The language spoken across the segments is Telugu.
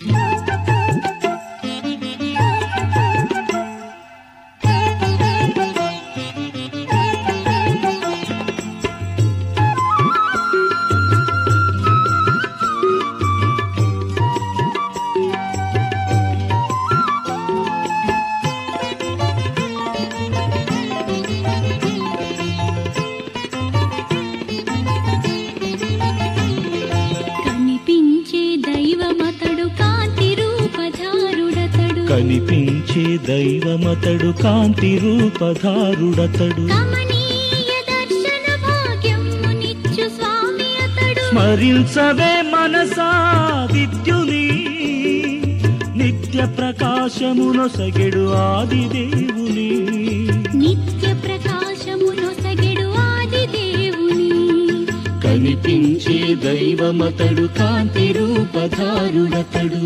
కనిపించే దైవమతడు కాంతి రూపధారుడతడు కనిపించే దైవమతడు కాంతి రూపధారుడతడు కమనీయ దర్శన భాగ్యమునిచ్చు స్వామి అతడు స్మరించవే మనసా విద్యుని నిత్య ప్రకాశమునొసగెడు ఆది దేవుని నిత్య ప్రకాశమునొసగెడు ఆది దేవుని కనిపించే దైవమతడు కాంతి రూపధారుడతడు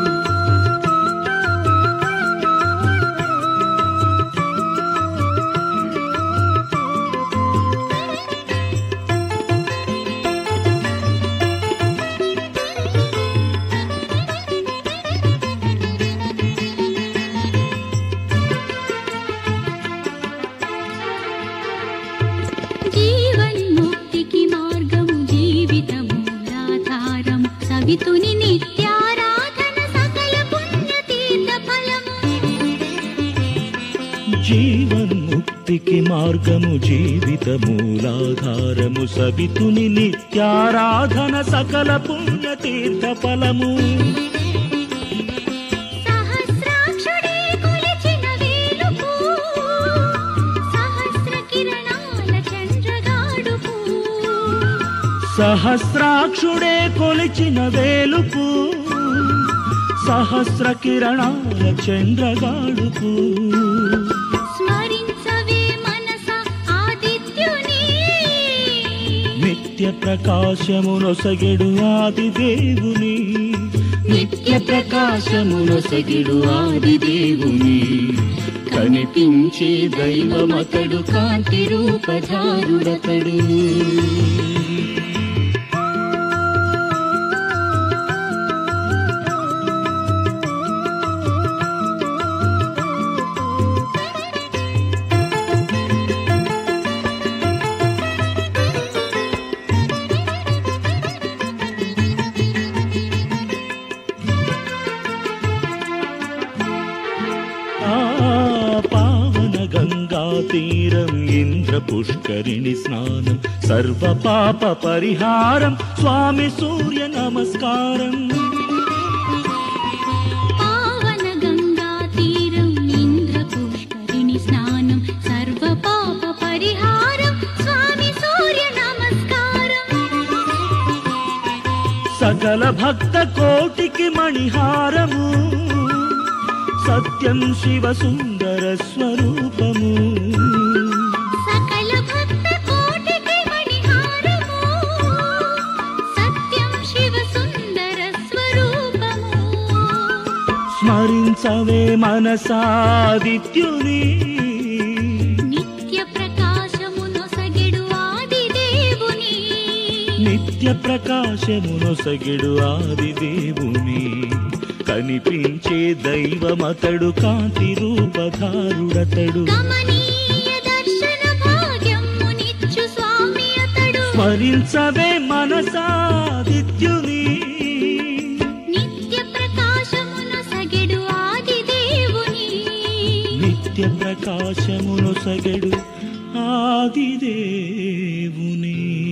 జీవన్ముక్తికి మార్గము జీవితమూలాధారము సవితుని నిత్యారాధన సకల పుణ్యతీర్థ ఫలము జీవన్ముక్తికి మార్గము జీవిత మూలాధారము సవితుని నిత్యారాధన సకల పుణ్యతీర్థ ఫలము సహస్రాక్షుడే కొలిచిన వేలుపు సహస్ర కిరణాల చంద్రగాడుపు సహస్రాక్షుడే కొలిచిన వేలుపు సహస్ర కిరణాల చంద్రగాడుపు స్మరించవే మనస ఆదిత్యుని నిత్య ప్రకాశమునొసగెడు ఆది దేవుని నిత్య ప్రకాశమునొసగెడు ఆది దేవుని కనిపించే దైవమతడు కాంతి రూపధారుడతడు ఆ పావన గంగా తీరం ఇంద్ర పుష్కరిణి స్నానం సర్వ పాప పరిహారం స్వామి సూర్య నమస్కారం పావన గంగా తీరం ఇంద్ర పుష్కరిణి స్నానం సర్వ పాప పరిహారం స్వామి సూర్య నమస్కారం సకల భక్త కోటికి మణిహారము సత్యం శివ సుందర స్వరూపము సకల భక్త కోటికి మణిహారము సత్యం శివ సుందర స్వరూపము స్మరించవే మనసాదిత్యుని నిత్య ప్రకాశమునొసగెడు ఆది దేవుని నిత్య ప్రకాశమునొసగిడు ఆది దేవుని కనిపించే దైవమతడు కాంతి రూపధారుడతడు కమనీయ దర్శన భాగ్యమునిచ్చు స్వామి అతడు స్మరించవే మనసాదిత్యుని నిత్య ప్రకాశమునొసగెడు ఆది దేవుని నిత్య ప్రకాశమునొసగడు ఆది దేవుని